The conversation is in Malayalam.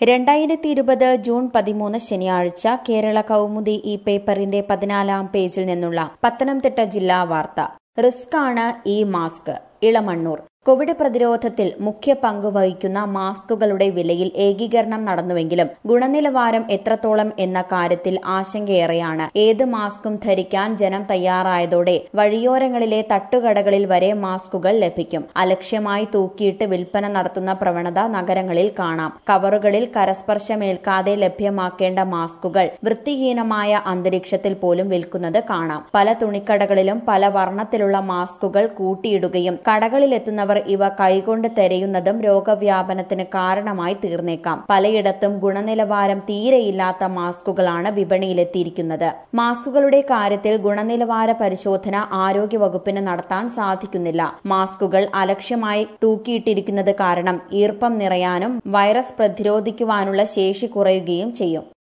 രണ്ടായിരത്തി ഇരുപത് ജൂൺ പതിമൂന്ന് ശനിയാഴ്ച കേരള കൗമുദി ഈ പേപ്പറിന്റെ പതിനാലാം പേജിൽ നിന്നുള്ള പത്തനംതിട്ട ജില്ലാ വാർത്ത റിസ്ക്കാണ് ഈ മാസ്ക് ഇളമണ്ണൂർ കോവിഡ് പ്രതിരോധത്തിൽ മുഖ്യ പങ്ക് വഹിക്കുന്ന മാസ്കുകളുടെ വിലയിൽ ഏകീകരണം നടന്നുവെങ്കിലും ഗുണനിലവാരം എത്രത്തോളം എന്ന കാര്യത്തിൽ ആശങ്കയേറെയാണ് ഏത് മാസ്കും ധരിക്കാൻ ജനം തയ്യാറായതോടെ വഴിയോരങ്ങളിലെ തട്ടുകടകളിൽ വരെ മാസ്കുകൾ ലഭിക്കും അലക്ഷ്യമായി തൂക്കിയിട്ട് വിൽപ്പന നടത്തുന്ന പ്രവണത നഗരങ്ങളിൽ കാണാം കവറുകളിൽ കരസ്പർശമേൽക്കാതെ ലഭ്യമാക്കേണ്ട മാസ്കുകൾ വൃത്തിഹീനമായ അന്തരീക്ഷത്തിൽ പോലും വിൽക്കുന്നത് കാണാം പല തുണിക്കടകളിലും പല വർണ്ണത്തിലുള്ള മാസ്കുകൾ കൂട്ടിയിടുകയും കടകളിലെത്തുന്നവർ ഇവ കൈകൊണ്ട് തെരയുന്നതും രോഗവ്യാപനത്തിന് കാരണമായി തീർന്നേക്കാം പലയിടത്തും ഗുണനിലവാരം തീരെയില്ലാത്ത മാസ്കുകളാണ് വിപണിയിലെത്തിയിരിക്കുന്നത് മാസ്കുകളുടെ കാര്യത്തിൽ ഗുണനിലവാര പരിശോധന ആരോഗ്യവകുപ്പിന് നടത്താൻ സാധിക്കുന്നില്ല മാസ്കുകൾ അലക്ഷ്യമായി തൂക്കിയിട്ടിരിക്കുന്നത് കാരണം ഈർപ്പം നിറയാനും വൈറസ് പ്രതിരോധിക്കുവാനുള്ള ശേഷി കുറയുകയും ചെയ്യും